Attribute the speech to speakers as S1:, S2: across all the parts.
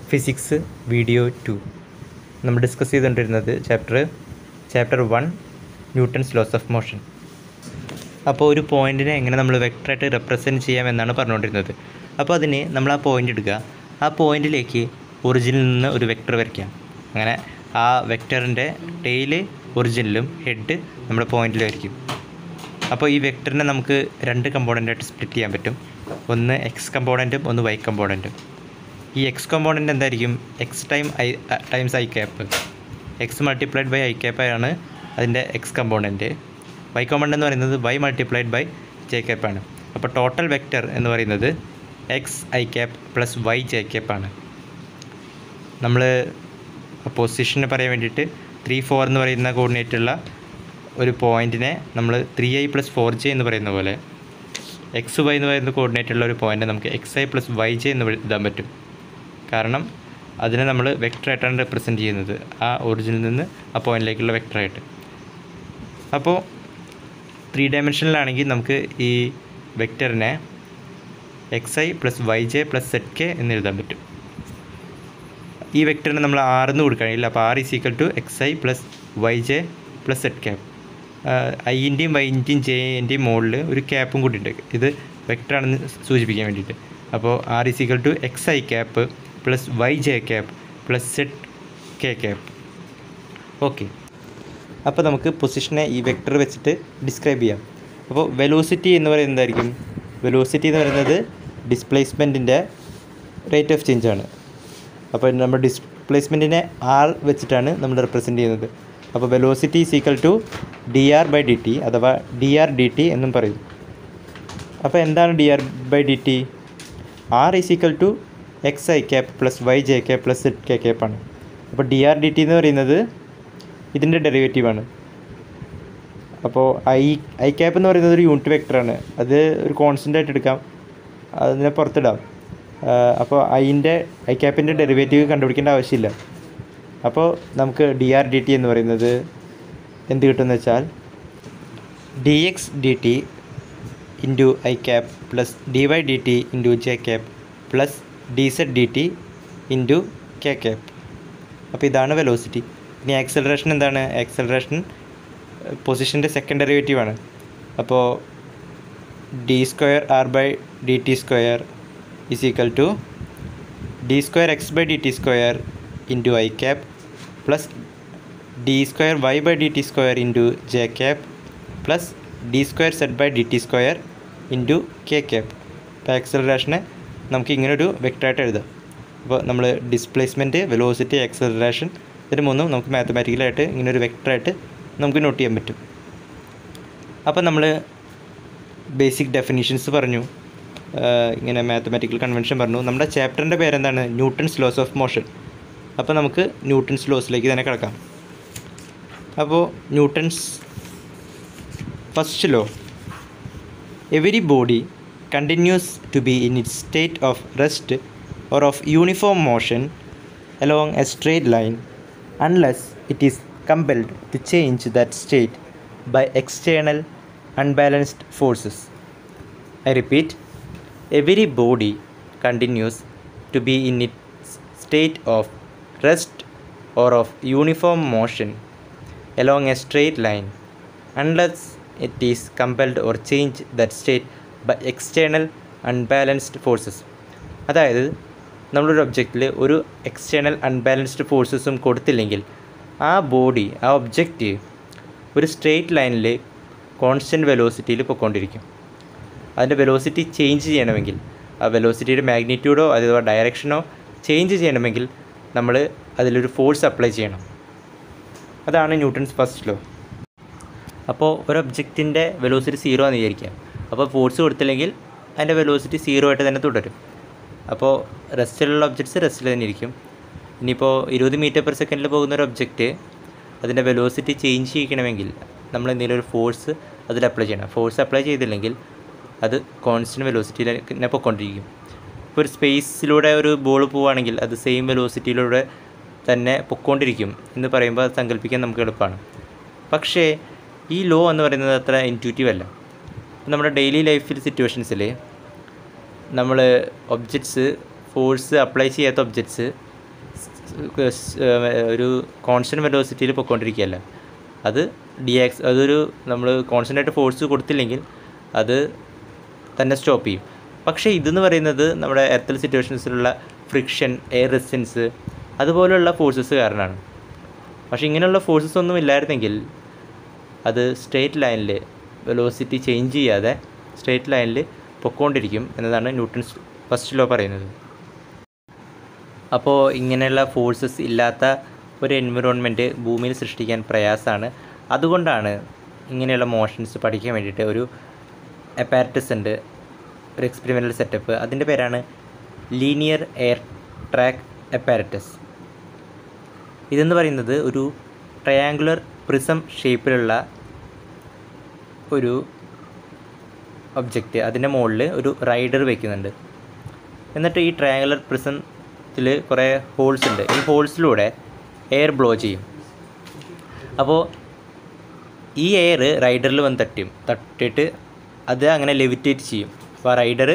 S1: Physics video two നമ്മൾ discuss ചെയ്തുകൊണ്ടിരുന്നത് chapter chapter one Newton's laws of motion അപ്പോൾ ഒരു പോയിൻറ്റിനെ എങ്ങനെ നമ്മൾ വെക്ടറായിട്ട് റെപ്രസെൻറ്റ് ചെയ്യാമെന്നാണ് പറഞ്ഞുകൊണ്ടിരുന്നത് അപ്പോൾ അതിന് നമ്മൾ ആ പോയിൻ്റ് എടുക്കുക ആ പോയിൻറ്റിലേക്ക് ഒറിജിനിൽ നിന്ന് ഒരു വെക്ടർ വരയ്ക്കാം അങ്ങനെ ആ വെക്ടറിൻ്റെ ടെയില് ഒറിജിനിലും ഹെഡ് നമ്മുടെ പോയിൻറ്റിലായിരിക്കും അപ്പോൾ ഈ വെക്ടറിനെ നമുക്ക് രണ്ട് കമ്പോണൻ്റായിട്ട് സ്പ്ലിറ്റ് ചെയ്യാൻ പറ്റും ഒന്ന് എക്സ് കമ്പോണൻറ്റും ഒന്ന് വൈ കമ്പോണൻറ്റും ഈ എക്സ് കമ്പോണൻ്റ് എന്തായിരിക്കും X time I times I cap X multiplied by I cap ആണ് അതിൻ്റെ എക്സ് കമ്പോണൻറ്റ് വൈ കമ്പോണൻ്റ് എന്ന് പറയുന്നത് Y multiplied by J cap ആണ് അപ്പോൾ ടോട്ടൽ വെക്റ്റർ എന്ന് പറയുന്നത് X I cap plus Y J cap ആണ് നമ്മൾ പൊസിഷന് പറയാൻ വേണ്ടിയിട്ട് ത്രീ ഫോർ എന്ന് പറയുന്ന കോർഡിനേറ്റുള്ള ഒരു പോയിൻറ്റിനെ നമ്മൾ three I plus four J എന്ന് പറയുന്ന പോലെ എക്സ് വൈ എന്ന് പറയുന്ന കോർഡിനേറ്റ് ഉള്ള ഒരു പോയിൻ്റ് നമുക്ക് X I plus Y J എന്ന് എഴുതാൻ പറ്റും കാരണം അതിനെ നമ്മൾ വെക്ടറായിട്ടാണ് റെപ്രസെൻറ്റ് ചെയ്യുന്നത് ആ ഒറിജിനിൽ നിന്ന് ആ പോയിൻറ്റിലേക്കുള്ള വെക്ടറായിട്ട് അപ്പോൾ ത്രീ ഡയമെൻഷനിലാണെങ്കിൽ നമുക്ക് ഈ വെക്ടറിനെ X I plus Y J plus Z K എന്ന് എഴുതാൻ പറ്റും ഈ വെക്ടറിന് നമ്മൾ ആറിന്ന് കൊടുക്കുകയാണെങ്കിൽ അപ്പോൾ R is equal to X I plus Y J plus Z cap ഐൻ്റെയും വൈൻ്റെയും ജെൻ്റെയും മുകളിൽ ഒരു ക്യാപ്പും കൂട്ടിയിട്ട് ഇത് വെക്ടറാണെന്ന് സൂചിപ്പിക്കാൻ വേണ്ടിയിട്ട് അപ്പോൾ R is equal to X I cap plus Y J cap plus Z K cap okay അപ്പോൾ നമുക്ക് പൊസിഷനെ ഈ വെക്ടർ വെച്ചിട്ട് ഡിസ്ക്രൈബ് ചെയ്യാം അപ്പോൾ വെലോസിറ്റി എന്ന് പറയുന്നത് എന്തായിരിക്കും വെലോസിറ്റി എന്ന് പറയുന്നത് ഡിസ്പ്ലേസ്മെൻറ്റിൻ്റെ റേറ്റ് ഓഫ് ചേഞ്ച് ആണ് അപ്പോൾ നമ്മൾ ഡിസ്പ്ലേസ്മെൻറ്റിനെ ആർ വെച്ചിട്ടാണ് നമ്മൾ റെപ്രസെൻറ്റ് ചെയ്യുന്നത് അപ്പോൾ velocity is equal to D R by D T അഥവാ ഡി ആർ ഡി ടി എന്നും പറയും അപ്പോൾ എന്താണ് D R by D T R is equal to X I cap plus Y J cap plus Z K cap ആണ് അപ്പോൾ D R D T എന്ന് പറയുന്നത് ഇതിൻ്റെ ഡെറിവേറ്റീവാണ് അപ്പോൾ ഐ ഐ ക്യാപ്പ് എന്ന് പറയുന്നത് ഒരു യൂണിറ്റ് വെക്ടറാണ് അത് ഒരു കോൺസ്റ്റൻ്റ് ആയിട്ട് എടുക്കാം അതിനെ പുറത്തിടാം അപ്പോൾ ഐൻ്റെ ഐ ക്യാപ്പിൻ്റെ ഡെറിവേറ്റീവ് കണ്ടുപിടിക്കേണ്ട ആവശ്യമില്ല അപ്പോൾ നമുക്ക് ഡി ആർ ഡി ടി എന്ന് പറയുന്നത് എന്ത് കിട്ടുമെന്ന് വെച്ചാൽ D X D T into I cap plus D Y D T into J cap plus D Z D T into K cap അപ്പോൾ ഇതാണ് വെലോസിറ്റി ഇനി ആക്സലറേഷൻ എന്താണ് ആക്സലറേഷൻ പൊസിഷൻ്റെ സെക്കൻഡ് ഡെറിവേറ്റീവ് ആണ് അപ്പോൾ D square R by D T square is equal to D square X by D T square into I cap plus D square Y by D T square into J cap plus D square Z by D T square into K cap അപ്പോൾ ആക്സലറേഷനെ നമുക്ക് ഇങ്ങനൊരു വെക്ടറായിട്ട് എഴുതാം അപ്പോൾ നമ്മൾ displacement velocity acceleration ഇതിന് മൂന്നും നമുക്ക് മാത്തമാറ്റിക്കലായിട്ട് ഇങ്ങനെ ഒരു വെക്ടറായിട്ട് നമുക്ക് നോട്ട് ചെയ്യാൻ പറ്റും അപ്പോൾ നമ്മൾ ബേസിക് ഡെഫിനിഷൻസ് പറഞ്ഞു ഇങ്ങനെ മാത്തമാറ്റിക്കൽ കൺവെൻഷൻ പറഞ്ഞു നമ്മുടെ ചാപ്റ്ററിൻ്റെ പേരെന്താണ് ന്യൂട്ടൺസ് ലോസ് ഓഫ് മോഷൻ അപ്പോൾ നമുക്ക് ന്യൂട്ടൺസ് ലോസിലേക്ക് തന്നെ കിടക്കാം അപ്പോൾ Newton's first law every body continues to be in it state of rest or of uniform motion along a straight line unless it is compelled to change that state by external unbalanced forces. I repeat, every body continues to be in its state of rest or of uniform motion along a straight line unless it is compelled or change that state by external unbalanced forces. അതായത് നമ്മളൊരു ഒബ്ജക്റ്റിൽ ഒരു external unbalanced ഫോഴ്സസും കൊടുത്തില്ലെങ്കിൽ ആ body ആ object ഒരു straight ലൈനിൽ constant വെലോസിറ്റിയിൽ പൊയ്ക്കൊണ്ടിരിക്കും അതിൻ്റെ velocity change ചെയ്യണമെങ്കിൽ ആ വെലോസിറ്റിയുടെ മാഗ്നിറ്റ്യൂഡോ അഥവാ ഡയറക്ഷനോ ചേഞ്ച് ചെയ്യണമെങ്കിൽ നമ്മൾ അതിലൊരു ഫോഴ്സ് അപ്ലൈ ചെയ്യണം അതാണ് ന്യൂട്ടൺസ് ഫസ്റ്റ് ലോ അപ്പോൾ ഒരു ഒബ്ജക്റ്റിൻ്റെ വെലോസിറ്റി സീറോ എന്ന് വിചാരിക്കാം അപ്പോൾ ഫോഴ്സ് കൊടുത്തില്ലെങ്കിൽ അതിൻ്റെ വെലോസിറ്റി സീറോ ആയിട്ട് തന്നെ തുടരും അപ്പോൾ റെസ്റ്റിലുള്ള ഒബ്ജക്ട്സ് റെസ്റ്റിൽ തന്നെ ഇരിക്കും ഇനിയിപ്പോൾ ഇരുപത് മീറ്റർ പെർ സെക്കൻഡിൽ പോകുന്ന ഒരു ഒബ്ജക്റ്റ് അതിൻ്റെ വെലോസിറ്റി ചേഞ്ച് ചെയ്യിക്കണമെങ്കിൽ നമ്മൾ എന്തെങ്കിലും ഒരു ഫോഴ്സ് അതിൽ അപ്ലൈ ചെയ്യണം ഫോഴ്സ് അപ്ലൈ ചെയ്തില്ലെങ്കിൽ അത് കോൺസ്റ്റൻറ്റ് വെലോസിറ്റിയിൽ തന്നെ പൊയ്ക്കൊണ്ടിരിക്കും ഇപ്പോൾ ഒരു സ്പേസിലൂടെ ഒരു ബോൾ പോവുകയാണെങ്കിൽ അത് സെയിം വെലോസിറ്റിയിലൂടെ തന്നെ പൊയ്ക്കൊണ്ടിരിക്കും എന്ന് പറയുമ്പോൾ അത് സങ്കല്പിക്കാൻ നമുക്ക് എളുപ്പമാണ് പക്ഷേ ഈ ലോ എന്ന് പറയുന്നത് അത്ര ഇൻറ്റ്യൂറ്റീവ് അല്ല നമ്മുടെ ഡെയിലി ലൈഫിൽ സിറ്റുവേഷൻസിൽ നമ്മൾ ഒബ്ജക്ട്സ് ഫോഴ്സ് അപ്ലൈ ചെയ്യാത്ത ഒബ്ജക്ട്സ് ഒരു കോൺസ്റ്റൻറ്റ് വെലോസിറ്റിയിൽ പൊയ്ക്കൊണ്ടിരിക്കുകയല്ല അത് ഡി എക്സ് അതൊരു നമ്മൾ കോൺസ്റ്റൻ്റ് ആയിട്ട് ഫോഴ്സ് കൊടുത്തില്ലെങ്കിൽ അത് തന്നെ സ്റ്റോപ്പ് ചെയ്യും പക്ഷേ ഇതെന്ന് പറയുന്നത് നമ്മുടെ എർത്തൽ സിറ്റുവേഷൻസിലുള്ള ഫ്രിക്ഷൻ എയർ റെസിസ്റ്റൻസ് അതുപോലെയുള്ള ഫോഴ്സസ് കാരണമാണ് പക്ഷേ ഇങ്ങനെയുള്ള ഫോഴ്സസ് ഒന്നും ഇല്ലായിരുന്നെങ്കിൽ അത് സ്ട്രേറ്റ് ലൈനിൽ വെലോസിറ്റി ചേഞ്ച് ചെയ്യാതെ സ്ട്രേറ്റ് ലൈനിൽ പൊക്കോണ്ടിരിക്കും എന്നതാണ് ന്യൂട്ടൺസ് ഫസ്റ്റ് ലോ പറയുന്നത് അപ്പോൾ ഇങ്ങനെയുള്ള ഫോഴ്സസ് ഇല്ലാത്ത ഒരു എൻവിറോൺമെൻറ്റ് ഭൂമിയിൽ സൃഷ്ടിക്കാൻ പ്രയാസമാണ് അതുകൊണ്ടാണ് ഇങ്ങനെയുള്ള മോഷൻസ് പഠിക്കാൻ വേണ്ടിയിട്ട് ഒരു അപ്പാരറ്റസ് ഉണ്ട് ഒരു എക്സ്പെരിമെൻ്റൽ സെറ്റപ്പ് അതിൻ്റെ പേരാണ് ലീനിയർ എയർ ട്രാക്ക് അപ്പാരറ്റസ് ഇതെന്ന് പറയുന്നത് ഒരു ട്രയാങ്കുലർ പ്രിസം ഷേപ്പിലുള്ള ഒരു ഒബ്ജക്റ്റ് അതിൻ്റെ മുകളിൽ ഒരു റൈഡർ വെക്കുന്നുണ്ട് എന്നിട്ട് ഈ ട്രയാങ്കുലർ പ്രിസത്തിൽ കുറേ ഹോൾസ് ഉണ്ട് ഈ ഹോൾസിലൂടെ എയർ ബ്ലോ ചെയ്യും അപ്പോൾ ഈ എയർ റൈഡറിൽ വന്ന് തട്ടും തട്ടിയിട്ട് അത് അങ്ങനെ ലെവിറ്റേറ്റ് ചെയ്യും അപ്പോൾ ആ റൈഡർ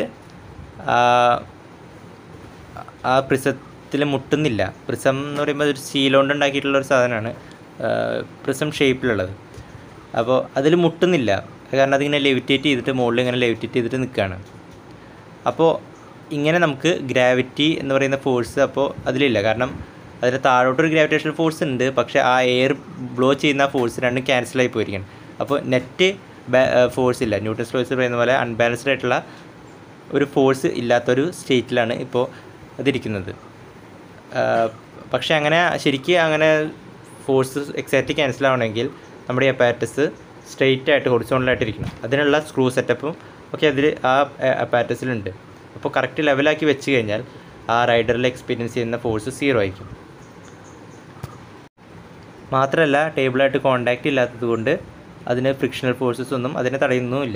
S1: ആ പ്രിസത്തിൽ മുട്ടുന്നില്ല പ്രിസം എന്ന് പറയുമ്പോൾ ഒരു സ്റ്റീൽ കൊണ്ട് ഉണ്ടാക്കിയിട്ടുള്ള ഒരു സാധനമാണ് പ്രിസം ഷേപ്പിലുള്ളത് അപ്പോൾ അതിൽ മുട്ടുന്നില്ല കാരണം അതിങ്ങനെ ലെവിറ്റേറ്റ് ചെയ്തിട്ട് മുകളിൽ ഇങ്ങനെ ലെവിറ്റേറ്റ് ചെയ്തിട്ട് നിൽക്കുകയാണ് അപ്പോൾ ഇങ്ങനെ നമുക്ക് ഗ്രാവിറ്റി എന്ന് പറയുന്ന ഫോഴ്സ് അപ്പോൾ അതിലില്ല കാരണം അതിന് താഴോട്ടൊരു ഗ്രാവിറ്റേഷണൽ ഫോഴ്സ് ഉണ്ട് പക്ഷേ ആ എയർ ബ്ലോ ചെയ്യുന്ന ഫോഴ്സ് രണ്ടും ക്യാൻസലായി പോയിരിക്കണം അപ്പോൾ നെറ്റ് ഫോഴ്സ് ഇല്ല ന്യൂട്ടൺസ് ലോസ് പറയുന്ന പോലെ അൺബാലൻസ്ഡ് ആയിട്ടുള്ള ഒരു ഫോഴ്സ് ഇല്ലാത്തൊരു സ്റ്റേറ്റിലാണ് ഇപ്പോൾ അതിരിക്കുന്നത് പക്ഷേ അങ്ങനെ ശരിക്കും അങ്ങനെ ഫോഴ്സ് എക്സാക്റ്റ് ക്യാൻസൽ ആവണമെങ്കിൽ നമ്മുടെ അപ്പാറ്റസ് സ്ട്രെയിറ്റ് ആയിട്ട് ഹൊറിസോണലായിട്ട് ഇരിക്കണം അതിനുള്ള സ്ക്രൂ സെറ്റപ്പും ഒക്കെ അതിൽ ആ അപ്പാറ്റസിലുണ്ട് അപ്പോൾ കറക്റ്റ് ലെവലാക്കി വെച്ച് കഴിഞ്ഞാൽ ആ റൈഡറിൽ എക്സ്പീരിയൻസ് ചെയ്യുന്ന ഫോഴ്സ് സീറോ ആയിരിക്കും മാത്രമല്ല ടേബിളായിട്ട് കോണ്ടാക്റ്റ് ഇല്ലാത്തത് കൊണ്ട് അതിന് ഫ്രിക്ഷണൽ ഫോഴ്സസ് ഒന്നും അതിനെ തടയുന്നുമില്ല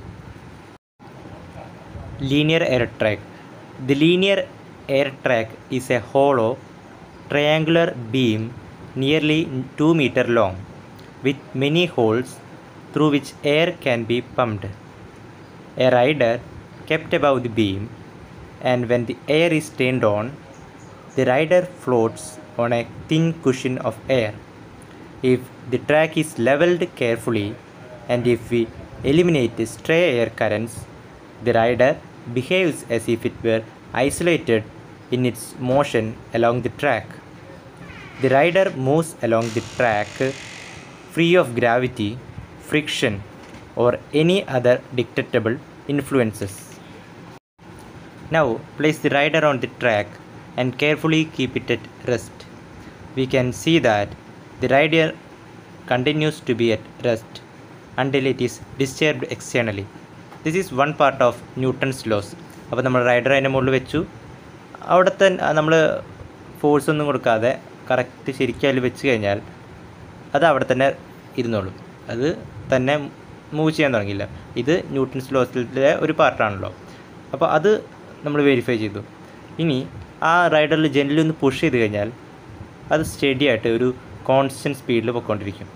S1: linear air track the linear air track is a hollow triangular beam nearly 2 meter long with many holes through which air can be pumped. A rider kept above the beam and when the air is turned on, the rider floats on a thin cushion of air. If the track is leveled carefully and if we eliminate stray air currents, the rider behaves as if it were isolated in its motion along the track. The rider moves along the track free of gravity, friction, or any other detectable influences. Now place the rider on the track and carefully keep it at rest. We can see that the rider continues to be at rest until it is disturbed externally. This is one part of Newton's laws. അപ്പോൾ നമ്മൾ rider അതിൻ്റെ മുകളിൽ വെച്ചു അവിടെ തന്നെ നമ്മൾ force ഒന്നും കൊടുക്കാതെ കറക്റ്റ് ശരിക്കും അതിൽ വെച്ച് കഴിഞ്ഞാൽ അത് അവിടെ തന്നെ ഇരുന്നോളും അത് തന്നെ മൂവ് ചെയ്യാൻ തുടങ്ങില്ല ഇത് ന്യൂട്ടൺസ് ലോസിലെ ഒരു പാർട്ടാണല്ലോ അപ്പോൾ അത് നമ്മൾ വെരിഫൈ ചെയ്തു ഇനി ആ റൈഡറിൽ ജനലിൽ ഒന്ന് പുഷ് ചെയ്ത് കഴിഞ്ഞാൽ അത് സ്റ്റഡി ആയിട്ട് ഒരു കോൺസ്റ്റൻറ്റ് സ്പീഡിൽ പൊയ്ക്കൊണ്ടിരിക്കും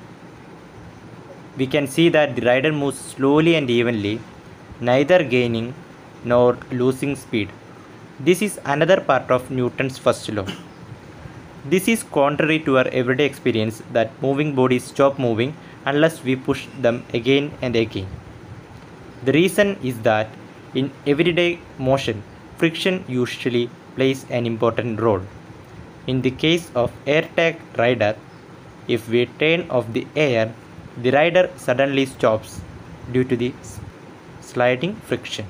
S1: we can see that the rider moves slowly and evenly, neither gaining nor losing speed. This is another part of Newton's first law. This is contrary to our everyday experience that moving bodies stop moving unless we push them again and again. The reason is that in everyday motion, friction usually plays an important role. In the case of air tag rider, if we turn off the air, the rider suddenly stops due to the s- sliding friction.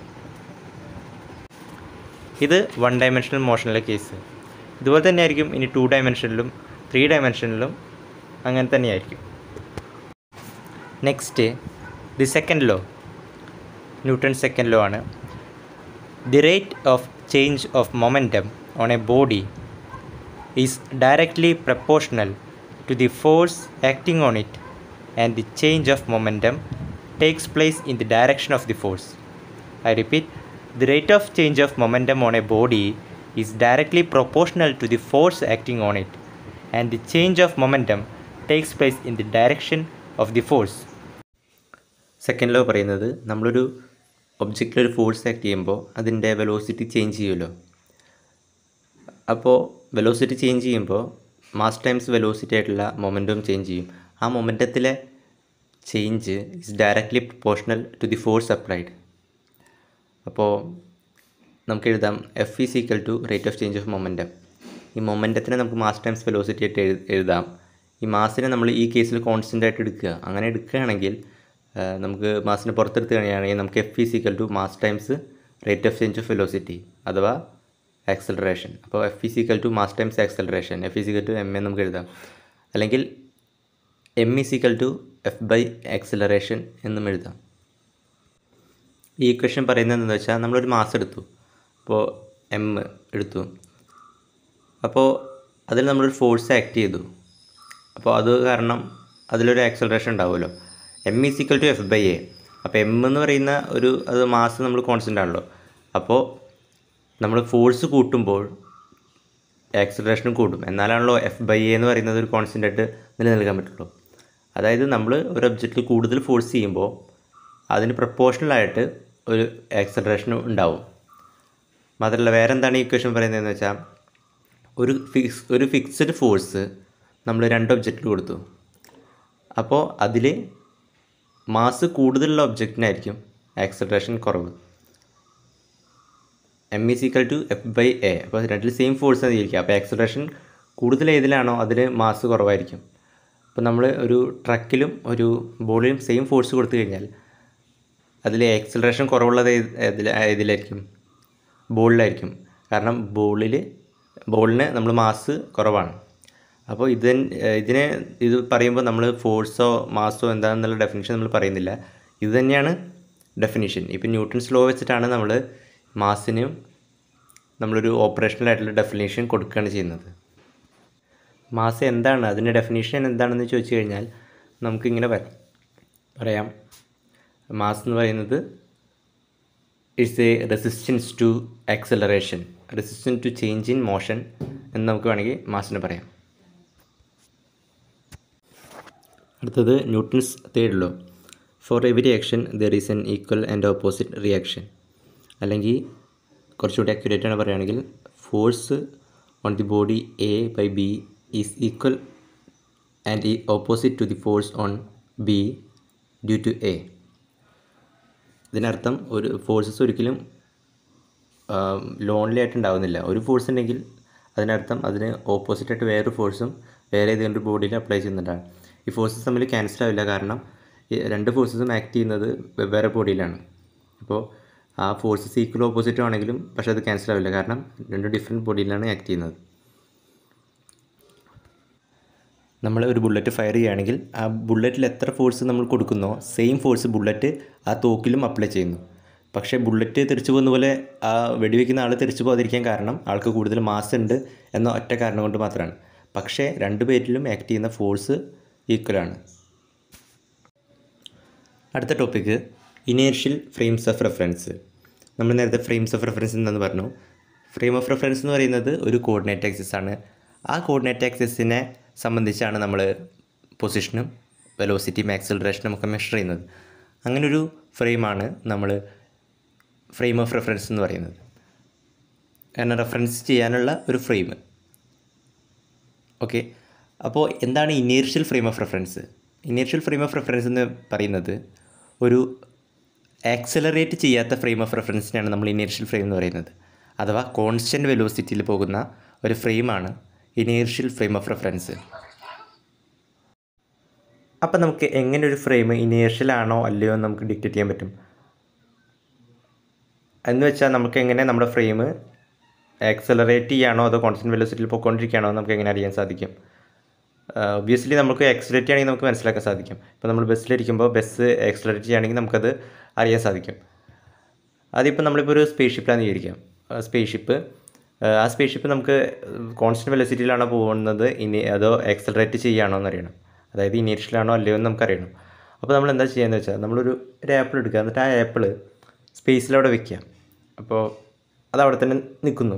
S1: ഇത് one dimensional മോഷനിലെ case ഇതുപോലെ തന്നെ ആയിരിക്കും ഇനി to ഡയമെൻഷനിലും three ഡയമെൻഷനിലും അങ്ങനെ തന്നെയായിരിക്കും next the second law Newton second law ആണ് the rate of change of momentum on a body is directly proportional to the force acting on it and the change of momentum takes place in the direction of the force. I repeat, the rate of change of momentum on a body is directly proportional to the force acting on it and the change of momentum takes place in the direction of the force. Second law പറയുന്നത് നമ്മളൊരു ഒബ്ജക്റ്റിലൊരു force act ചെയ്യുമ്പോൾ അതിൻ്റെ velocity change ചെയ്യുമല്ലോ അപ്പോൾ velocity change ചെയ്യുമ്പോൾ mass times velocity ആയിട്ടുള്ള momentum change ചെയ്യും ആ മൊമെൻറ്റത്തിലെ change is directly proportional to the force applied അപ്പോൾ നമുക്ക് എഴുതാം F is equal to rate of change of momentum ഈ മൊമെൻറ്റത്തിനെ നമുക്ക് മാസ് ടൈംസ് വെലോസിറ്റി ആയിട്ട് എഴു എഴുതാം ഈ മാസിനെ നമ്മൾ ഈ കേസിൽ കോൺസ്റ്റൻ്റ് ആയിട്ട് എടുക്കുക അങ്ങനെ എടുക്കുകയാണെങ്കിൽ ആ, നമുക്ക് മാസിനെ പുറത്തെടുത്ത് കഴിയുകയാണെങ്കിൽ നമുക്ക് F is equal to mass times rate of change of velocity അഥവാ ആക്സലറേഷൻ അപ്പോൾ F is equal to mass times acceleration F is equal to M എന്ന് നമുക്ക് എഴുതാം അല്ലെങ്കിൽ M is equal to F by acceleration എന്നും എഴുതാം ഈ equation പറയുന്നത് എന്താണെന്ന് വെച്ചാൽ നമ്മളൊരു മാസ് എടുത്തു അപ്പോൾ എം എടുത്തു അപ്പോൾ അതിൽ നമ്മളൊരു ഫോഴ്സ് ആക്ട് ചെയ്തു അപ്പോൾ അത് കാരണം അതിലൊരു ആക്സലറേഷൻ ഉണ്ടാവുമല്ലോ M is equal to F by A അപ്പോൾ എം എന്ന് പറയുന്ന ഒരു അത് മാസ് നമ്മൾ കോൺസ്റ്റൻ്റ് ആണല്ലോ അപ്പോൾ നമ്മൾ ഫോഴ്സ് കൂട്ടുമ്പോൾ ആക്സലറേഷനും കൂടും എന്നാലാണല്ലോ എഫ് ബൈ എ എന്ന് പറയുന്നത് ഒരു കോൺസ്റ്റൻ്റ് ആയിട്ട് നിലനിൽക്കാൻ പറ്റുള്ളൂ അതായത് നമ്മൾ ഒരു ഒബ്ജക്റ്റിൽ കൂടുതൽ ഫോഴ്സ് ചെയ്യുമ്പോൾ അതിന് പ്രപ്പോർഷണലായിട്ട് ഒരു ആക്സലറേഷൻ ഉണ്ടാവും മാത്രമല്ല വേറെ എന്താണ് ഈ ഇക്വേഷൻ പറയുന്നതെന്ന് വെച്ചാൽ ഒരു ഫിക്സ് ഒരു ഫിക്സഡ് ഫോഴ്സ് നമ്മൾ രണ്ട് ഒബ്ജക്റ്റിൽ കൊടുത്തു അപ്പോൾ അതിൽ മാസ് കൂടുതലുള്ള ഒബ്ജക്റ്റിനായിരിക്കും ആക്സലറേഷൻ കുറവ് M is equal to F by A അപ്പോൾ രണ്ടിൽ സെയിം ഫോഴ്സ് ആയിരിക്കും അപ്പോൾ ആക്സലറേഷൻ കൂടുതൽ ഏതിലാണോ അതിൽ മാസ് കുറവായിരിക്കും അപ്പോൾ നമ്മൾ ഒരു ട്രക്കിലും ഒരു ബോളിലും സെയിം ഫോഴ്സ് കൊടുത്തു കഴിഞ്ഞാൽ അതിൽ ആക്സലറേഷൻ കുറവുള്ളത് ഏത് ഏതിൽ ഏതിലായിരിക്കും ബോളിലായിരിക്കും കാരണം ബോളിൽ ബോളിന് നമ്മൾ മാസ് കുറവാണ് അപ്പോൾ ഇത് ഇതിനെ ഇത് പറയുമ്പോൾ നമ്മൾ ഫോഴ്സോ മാസോ എന്താണെന്നുള്ള ഡെഫിനിഷൻ നമ്മൾ പറയുന്നില്ല ഇത് തന്നെയാണ് ഡെഫിനിഷൻ ഇപ്പം ന്യൂട്ടൺസ് ലോ വെച്ചിട്ടാണ് നമ്മൾ മാസിനും നമ്മളൊരു ഓപ്പറേഷണൽ ആയിട്ടുള്ള ഡെഫിനേഷൻ കൊടുക്കുകയാണ് ചെയ്യുന്നത് മാസ് എന്താണ് അതിൻ്റെ ഡെഫിനേഷൻ എന്താണെന്ന് ചോദിച്ചു കഴിഞ്ഞാൽ നമുക്കിങ്ങനെ പറ- പറയാം മാസ് എന്ന് പറയുന്നത് it's a resistance to acceleration resistance to change in motion എന്ന് നമുക്ക് വേണമെങ്കിൽ മാസിനെ പറയാം അടുത്തത് Newton's third law for every action there is an equal and opposite reaction അല്ലെങ്കിൽ കുറച്ചുകൂടി അക്യുറേറ്റ് ആണ് പറയുകയാണെങ്കിൽ force on the body A by B is equal and ഈ opposite to the force on B due to A ഇതിനർത്ഥം ഒരു forces ഒരിക്കലും lonely ആയിട്ട് ഉണ്ടാവുന്നില്ല ഒരു ഫോഴ്സ് ഉണ്ടെങ്കിൽ അതിനർത്ഥം അതിന് ഓപ്പോസിറ്റായിട്ട് വേറൊരു ഫോഴ്സും വേറെ ഏതെങ്കിലും ഒരു ബോഡിയിൽ അപ്ലൈ ചെയ്യുന്നുണ്ടാണ് ഈ ഫോഴ്സസ് തമ്മിൽ ക്യാൻസൽ ആവില്ല കാരണം ഈ രണ്ട് ഫോഴ്സസും ആക്ട് ചെയ്യുന്നത് വെവ്വേറെ ബോഡിയിലാണ് അപ്പോൾ ആ ഫോഴ്സസ് ഈക്വൽ ഓപ്പോസിറ്റും ആണെങ്കിലും പക്ഷേ അത് ക്യാൻസൽ ആവില്ല കാരണം രണ്ട് ഡിഫറെൻറ്റ് ബോഡിയിലാണ് ആക്ട് ചെയ്യുന്നത് നമ്മൾ ഒരു ബുള്ളറ്റ് ഫയർ ചെയ്യുകയാണെങ്കിൽ ആ ബുള്ളറ്റിൽ എത്ര ഫോഴ്സ് നമ്മൾ കൊടുക്കുന്നോ സെയിം ഫോഴ്സ് ബുള്ളറ്റ് ആ തോക്കിലും അപ്ലൈ ചെയ്യുന്നു പക്ഷേ ബുള്ളറ്റ് തെറിച്ചു പോകുന്ന പോലെ ആ വെടിവെക്കുന്ന ആൾ തെറിച്ചു പോകാതിരിക്കാൻ കാരണം ആൾക്ക് കൂടുതൽ മാസ് ഉണ്ട് എന്ന ഒറ്റ കാരണം കൊണ്ട് മാത്രമാണ് പക്ഷേ രണ്ട് പേരിലും ആക്ട് ചെയ്യുന്ന ഫോഴ്സ് ഈക്വലാണ് അടുത്ത topic inertial frames of reference നമ്മൾ നേരത്തെ ഫ്രെയിംസ് ഓഫ് റെഫറൻസ് എന്താണെന്ന് പറഞ്ഞു ഫ്രെയിം ഓഫ് റെഫറൻസ് എന്ന് പറയുന്നത് ഒരു കോർഡിനേറ്റ് ആക്സിസ് ആണ് ആ കോർഡിനേറ്റ് ആക്സിസിനെ സംബന്ധിച്ചാണ് നമ്മൾ പൊസിഷനും വെലോസിറ്റിയും ആക്സിലറേഷനും ഒക്കെ മെഷർ ചെയ്യുന്നത് അങ്ങനൊരു ഫ്രെയിമാണ് നമ്മൾ ഫ്രെയിം ഓഫ് റെഫറൻസ് എന്ന് പറയുന്നത് കാരണം റെഫറൻസ് ചെയ്യാനുള്ള ഒരു ഫ്രെയിം ഓക്കെ അപ്പോൾ എന്താണ് inertial frame of reference inertial frame of reference എന്ന് പറയുന്നത് ഒരു ആക്സലറേറ്റ് ചെയ്യാത്ത ഫ്രെയിം ഓഫ് റെഫറൻസിനെയാണ് നമ്മൾ ഇനേർഷ്യൽ ഫ്രെയിം എന്ന് പറയുന്നത് അഥവാ കോൺസ്റ്റൻറ്റ് വെലോസിറ്റിയിൽ പോകുന്ന ഒരു ഫ്രെയിമാണ് ഇനേർഷ്യൽ ഫ്രെയിം ഓഫ് റെഫറൻസ് അപ്പം നമുക്ക് എങ്ങനെ ഒരു ഫ്രെയിം ഇനേർഷ്യൽ ആണോ അല്ലയോ എന്ന് നമുക്ക് ഡിക്റ്റേറ്റ് ചെയ്യാൻ പറ്റും എന്ന് വെച്ചാൽ നമുക്ക് എങ്ങനെ നമ്മുടെ ഫ്രെയിം ആക്സലറേറ്റ് ചെയ്യാണോ അതോ കോൺസ്റ്റൻറ്റ് വെലോസിറ്റിയിൽ പോയിക്കൊണ്ടിരിക്കുകയാണോ എന്ന് നമുക്ക് എങ്ങനെ അറിയാൻ സാധിക്കും ഒബ്വിയസ്ലി നമുക്ക് ആക്സലറേറ്റ് ചെയ്യണമെങ്കിൽ നമുക്ക് മനസ്സിലാക്കാൻ സാധിക്കും ഇപ്പോൾ നമ്മൾ ബസ്സിലിരിക്കുമ്പോൾ ബസ് ആക്സലറേറ്റ് ചെയ്യുകയാണെങ്കിൽ നമുക്കത് അറിയാൻ സാധിക്കും അതിപ്പോൾ നമ്മളിപ്പോൾ ഒരു സ്പേസ് ഷിപ്പിലാണെന്ന് വിചാരിക്കാം സ്പേസ് ഷിപ്പ് ആ സ്പേസ് ഷിപ്പ് നമുക്ക് കോൺസ്റ്റൻറ്റ് വെലോസിറ്റിയിലാണോ പോകുന്നത് ഇനി അതോ ആക്സലറേറ്റ് ചെയ്യുകയാണോ എന്ന് അറിയണം അതായത് ഇനീഷ്യലാണോ അല്ലയോ എന്ന് നമുക്കറിയണം അപ്പോൾ നമ്മൾ എന്താ ചെയ്യുകയെന്ന് വെച്ചാൽ നമ്മളൊരു ഒരു ആപ്പിൾ എടുക്കുക എന്നിട്ട് ആ ആപ്പിൾ സ്പേസിലവിടെ വെക്കുക അപ്പോൾ അത് അവിടെ തന്നെ നിൽക്കുന്നു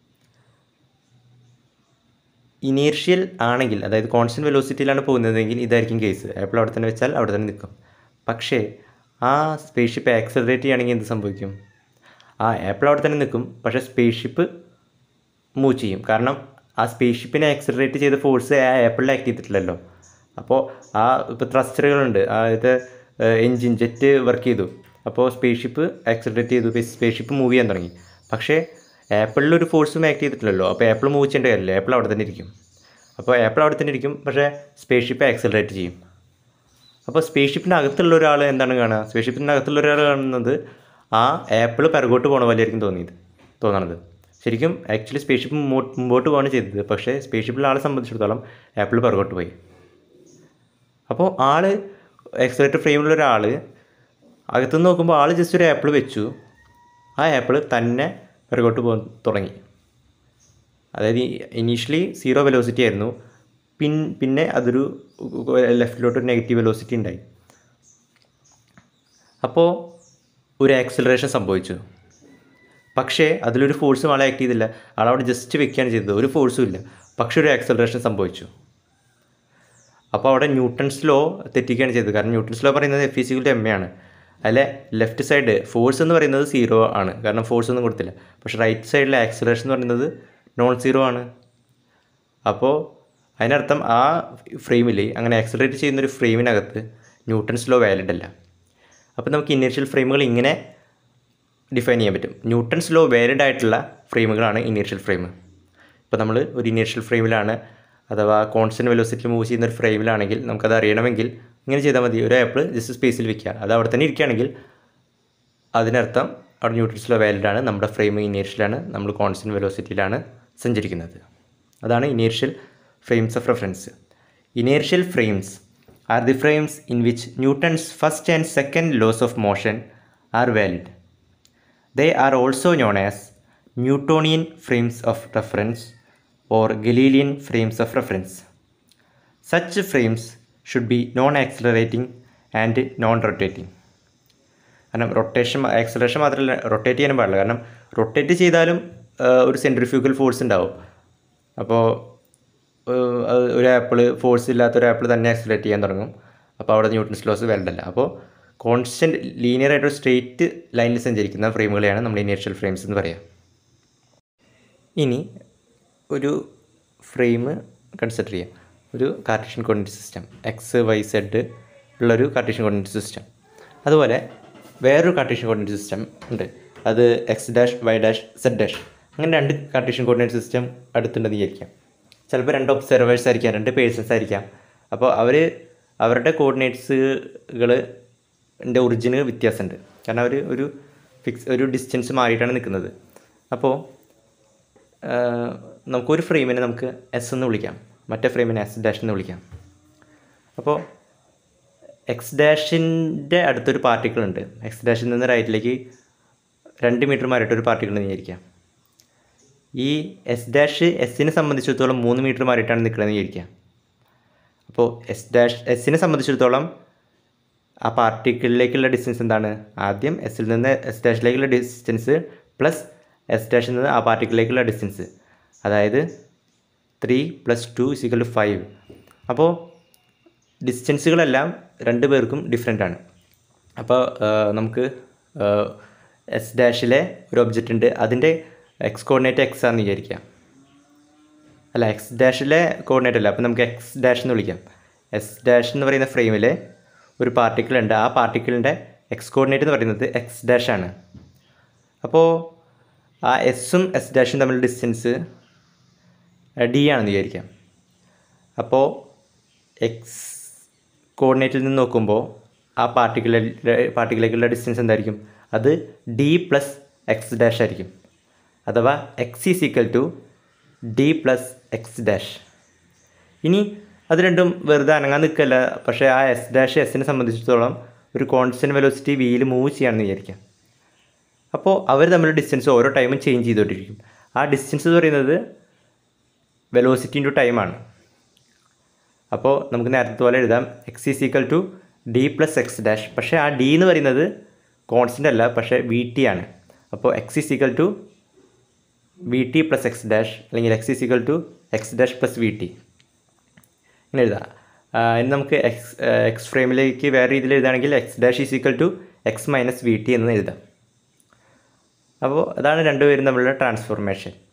S1: ഇനീഷ്യൽ ആണെങ്കിൽ അതായത് കോൺസ്റ്റൻറ്റ് വെലോസിറ്റിയിലാണ് പോകുന്നതെങ്കിൽ ഇതായിരിക്കും കേസ് ആപ്പിൾ അവിടെ തന്നെ വെച്ചാൽ അവിടെ തന്നെ നിൽക്കും പക്ഷേ ആ സ്പേസ് ഷിപ്പ് ആക്സലറേറ്റ് ചെയ്യുകയാണെങ്കിൽ എന്ത് സംഭവിക്കും ആ ആപ്പിൾ അവിടെ തന്നെ നിൽക്കും പക്ഷേ സ്പേസ് ഷിപ്പ് മൂവ് ചെയ്യും കാരണം ആ സ്പേസ് ഷിപ്പിനെ ആക്സിലറേറ്റ് ചെയ്ത ഫോഴ്സ് ആ ആപ്പിളിൽ ആക്ട് ചെയ്തിട്ടില്ലല്ലോ അപ്പോൾ ആ ഇപ്പോൾ ത്രസ്റ്ററുകളുണ്ട് അതായത് എൻജിൻ ജെറ്റ് വർക്ക് ചെയ്തു അപ്പോൾ സ്പേസ് ഷിപ്പ് ആക്സിലറേറ്റ് ചെയ്തു സ്പേസ് ഷിപ്പ് മൂവ് ചെയ്യാൻ തുടങ്ങി പക്ഷേ ആപ്പിളിൽ ഒരു ഫോഴ്സും ആക്ട് ചെയ്തിട്ടില്ലല്ലോ അപ്പോൾ ആപ്പിൾ മൂവ് ചെയ്യേണ്ട കാര്യമില്ല ആപ്പിൾ അവിടെ തന്നെ ഇരിക്കും അപ്പോൾ ആപ്പിൾ അവിടെ തന്നെ ഇരിക്കും പക്ഷേ സ്പേസ് ഷിപ്പ് ആക്സിലറേറ്റ് ചെയ്യും അപ്പോൾ സ്പേസ് ഷിപ്പിൻ്റെ അകത്തുള്ള ഒരാൾ എന്താണ് കാണുക സ്പേസ് ഷിപ്പിൻ്റെ അകത്തുള്ള ഒരാൾ കാണുന്നത് ആ ആപ്പിൾ പിറകോട്ട് പോകണ പോലെയായിരിക്കും തോന്നിയത് തോന്നണത് ശരിക്കും ആക്ച്വലി സ്പേസ് ഷിപ്പ് മുമ്പോട്ട് പോവാണ് ചെയ്തത് പക്ഷേ സ്പേസ് ഷിപ്പിലെ ആളെ സംബന്ധിച്ചിടത്തോളം ആപ്പിൾ പിറകോട്ട് പോയി അപ്പോൾ ആൾ എക്സലേറ്റർ ഫ്രെയിമിലുള്ള ഒരാൾ അകത്തുനിന്ന് നോക്കുമ്പോൾ ആൾ ജസ്റ്റ് ഒരു ആപ്പിൾ വെച്ചു ആ ആപ്പിൾ തന്നെ പിറകോട്ട് പോകാൻ തുടങ്ങി അതായത് ഇനീഷ്യലി സീറോ വെലോസിറ്റി ആയിരുന്നു പിൻ പിന്നെ അതൊരു ലെഫ്റ്റിലോട്ട് ഒരു നെഗറ്റീവ് വെലോസിറ്റി ഉണ്ടായി അപ്പോൾ ഒരു ആക്സിലറേഷൻ സംഭവിച്ചു പക്ഷേ അതിലൊരു ഫോഴ്സും ആളെ ആക്ട് ചെയ്തില്ല ആളവിടെ ജസ്റ്റ് വെക്കുകയാണ് ചെയ്തത് ഒരു ഫോഴ്സും ഇല്ല പക്ഷേ ഒരു ആക്സിലറേഷൻ സംഭവിച്ചു അപ്പോൾ അവിടെ ന്യൂട്ടൺസ് ലോ തെറ്റിക്കുകയാണ് ചെയ്തത് കാരണം ന്യൂട്ടൺസ് ലോ പറയുന്നത് F is equal to M A ആണ് അല്ലെ ലെഫ്റ്റ് സൈഡ് ഫോഴ്സ് എന്ന് പറയുന്നത് സീറോ ആണ് കാരണം ഫോഴ്സ് ഒന്നും കൊടുത്തില്ല പക്ഷേ റൈറ്റ് സൈഡിലെ ആക്സിലറേഷൻ എന്ന് പറയുന്നത് നോൺ സീറോ ആണ് അപ്പോൾ അതിനർത്ഥം ആ ഫ്രെയിമിൽ അങ്ങനെ ആക്സിലറേറ്റ് ചെയ്യുന്നൊരു ഫ്രെയിമിനകത്ത് ന്യൂട്ടൺസ് ലോ വാലിഡ് അല്ല അപ്പോൾ നമുക്ക് ഇനീഷ്യൽ ഫ്രെയിമുകൾ ഇങ്ങനെ ഡിഫൈൻ ചെയ്യാൻ പറ്റും ന്യൂട്ടൺസ് ലോ വാലിഡ് ആയിട്ടുള്ള ഫ്രെയിമുകളാണ് ഇനീഷ്യൽ ഫ്രെയിം ഇപ്പോൾ നമ്മൾ ഒരു ഇനീഷ്യൽ ഫ്രെയിമിലാണ് അഥവാ കോൺസ്റ്റൻറ്റ് വെലോസിറ്റി മൂവ് ചെയ്യുന്ന ഒരു ഫ്രെയിമിലാണെങ്കിൽ നമുക്കത് അറിയണമെങ്കിൽ ഇങ്ങനെ ചെയ്താൽ മതി ഒരു ആപ്പിൾ ജസ്റ്റ് സ്പേസിൽ വെക്കുക അത് അവിടെ തന്നെ ഇരിക്കുകയാണെങ്കിൽ അതിനർത്ഥം അവിടെ ന്യൂട്രൻസ് ലോ വാലിഡ് ആണ് നമ്മുടെ ഫ്രെയിം ഇനീഷ്യലാണ് നമ്മൾ കോൺസ്റ്റൻറ്റ് വെലോസിറ്റിയിലാണ് സഞ്ചരിക്കുന്നത് അതാണ് initial frames of reference initial frames are the frames in which Newton's first and second laws of motion are valid they are also known as Newtonian frames of reference or Galilean frames of reference such frames should be non accelerating and non rotating കാരണം rotation acceleration മാത്രമല്ല rotate ചെയ്യാനും പാടില്ല കാരണം rotate ചെയ്താലും ആ, ഒരു centrifugal force ഉണ്ടാവും അപ്പോൾ ഒരു ആപ്പിൾ ഫോഴ്സ് ഇല്ലാത്ത ഒരു ആപ്പിൾ തന്നെ ആക്സിലേറ്റ് ചെയ്യാൻ തുടങ്ങും അപ്പോൾ അവിടെ ന്യൂട്ടൺസ് ലോസ് വാലിഡല്ല അപ്പോൾ കോൺസ്റ്റൻറ്റ് ലീനിയർ ആയിട്ട് ഒരു സ്ട്രെയിറ്റ് ലൈനിൽ സഞ്ചരിക്കുന്ന ഫ്രെയിമുകളെയാണ് നമ്മൾ ഇനീഷ്യൽ ഫ്രെയിംസ് എന്ന് പറയുക ഇനി ഒരു ഫ്രെയിം കൺസിഡർ ചെയ്യാം ഒരു Cartesian coordinate system X Y Z ഉള്ളൊരു കാർട്ടീഷ്യൻ കോർഡിനേറ്റ് സിസ്റ്റം അതുപോലെ വേറൊരു കാർട്ടീഷ്യൻ കോർഡിനേറ്റ് സിസ്റ്റം ഉണ്ട് അത് X dash Y dash Z dash അങ്ങനെ രണ്ട് കാർട്ടീഷ്യൻ കോർഡിനേറ്റ് സിസ്റ്റം അടുത്തുണ്ടെന്ന് വിചാരിക്കാം ചിലപ്പോൾ രണ്ട് ഒബ്സർവേഴ്സ് ആയിരിക്കാം രണ്ട് പേഴ്സൺസ് ആയിരിക്കാം അപ്പോൾ അവർ അവരുടെ കോർഡിനേറ്റ്സുകൾ ൻ്റെ ഒറിജിന് വ്യത്യാസമുണ്ട് കാരണം അവർ ഒരു ഫിക്സ് ഒരു ഡിസ്റ്റൻസ് മാറിയിട്ടാണ് നിൽക്കുന്നത് അപ്പോൾ ആഹ് നമുക്കൊരു ഫ്രെയിമിനെ നമുക്ക് എസ് എന്ന് വിളിക്കാം മറ്റേ ഫ്രെയിമിനെ എസ് ഡാഷ് എന്ന് വിളിക്കാം അപ്പോൾ എക്സ് ഡാഷിൻ്റെ അടുത്തൊരു പാർട്ടിക്കിൾ ഉണ്ട് എക്സ് ഡാഷിൽ നിന്ന് റൈറ്റിലേക്ക് രണ്ട് മീറ്റർ മാറിയിട്ട് ഒരു പാർട്ടിക്കിൾ എന്ന് വിചാരിക്കാം ഈ എസ് ഡാഷ് എസ്സിനെ സംബന്ധിച്ചിടത്തോളം മൂന്ന് മീറ്റർ മാറിയിട്ടാണ് നിൽക്കുന്നതെന്ന് വിചാരിക്കാം അപ്പോൾ എസ് ഡാഷ് എസ്സിനെ സംബന്ധിച്ചിടത്തോളം ആ പാർട്ടിക്കിളിലേക്കുള്ള ഡിസ്റ്റൻസ് എന്താണ് ആദ്യം എസ്സിൽ നിന്ന് എസ് ഡാഷിലേക്കുള്ള ഡിസ്റ്റൻസ് പ്ലസ് എസ് ഡാഷിൽ നിന്ന് ആ പാർട്ടിക്കിളിലേക്കുള്ള ഡിസ്റ്റൻസ് അതായത് three plus two is equal to five അപ്പോൾ ഡിസ്റ്റൻസുകളെല്ലാം രണ്ട് പേർക്കും ഡിഫറെൻ്റ് ആണ് അപ്പോൾ ആ, നമുക്ക് എസ് ഡാഷിലെ ഒരു ഒബ്ജക്റ്റ് ഉണ്ട് അതിൻ്റെ എക്സ് കോർഡിനേറ്റ് എക്സ് ആണെന്ന് വിചാരിക്കാം അല്ല എക്സ് ഡാഷിലെ കോർഡിനേറ്റ് അല്ല അപ്പോൾ നമുക്ക് എക്സ് ഡാഷ് എന്ന് വിളിക്കാം എസ് ഡാഷ് എന്ന് പറയുന്ന ഫ്രെയിമിൽ ഒരു പാർട്ടിക്കിൾ ഉണ്ട് ആ പാർട്ടിക്കിളിൻ്റെ എക്സ് കോർഡിനേറ്റ് എന്ന് പറയുന്നത് എക്സ് ഡാഷ് ആണ് അപ്പോൾ ആ എസ്സും എസ് ഡാഷും തമ്മിലുള്ള ഡിസ്റ്റൻസ് ഡി ആണെന്ന് വിചാരിക്കാം അപ്പോൾ എക്സ് കോർഡിനേറ്റിൽ നിന്ന് നോക്കുമ്പോൾ ആ പാർട്ടിക്കിളിലെ പാർട്ടിക്കിലേക്കുള്ള ഡിസ്റ്റൻസ് എന്തായിരിക്കും അത് ഡി പ്ലസ് എക്സ് ഡാഷ് ആയിരിക്കും അഥവാ X is equal to D plus X dash ഇനി അത് രണ്ടും വെറുതെ അനങ്ങാൻ നിൽക്കല്ല പക്ഷേ ആ എസ് ഡാഷ് എസിനെ സംബന്ധിച്ചിടത്തോളം ഒരു കോൺസ്റ്റൻറ്റ് വെലോസിറ്റി വിയിൽ മൂവ് ചെയ്യാണെന്ന് വിചാരിക്കാം അപ്പോൾ അവർ തമ്മിലുള്ള ഡിസ്റ്റൻസ് ഓരോ ടൈമും ചേഞ്ച് ചെയ്തുകൊണ്ടിരിക്കും ആ ഡിസ്റ്റൻസ് എന്ന് പറയുന്നത് വെലോസിറ്റി ഇൻറ്റു ടൈമാണ് അപ്പോൾ നമുക്ക് നേരത്തെ പോലെ എഴുതാം X is equal to D plus X dash പക്ഷേ ആ ഡി എന്ന് പറയുന്നത് കോൺസ്റ്റൻ്റ് അല്ല പക്ഷേ വി ടി ആണ് അപ്പോൾ X is equal to V T plus X dash അല്ലെങ്കിൽ X is equal to X dash plus V T ഇങ്ങനെ എഴുതാം ആ, ഇനി നമുക്ക് എക്സ് എക്സ് ഫ്രെയിമിലേക്ക് വേറെ രീതിയിൽ എഴുതുകയാണെങ്കിൽ X dash is equal to X minus V T എന്ന് എഴുതാം അപ്പോൾ അതാണ് രണ്ടുപേരും തമ്മിലുള്ള ട്രാൻസ്ഫോർമേഷൻ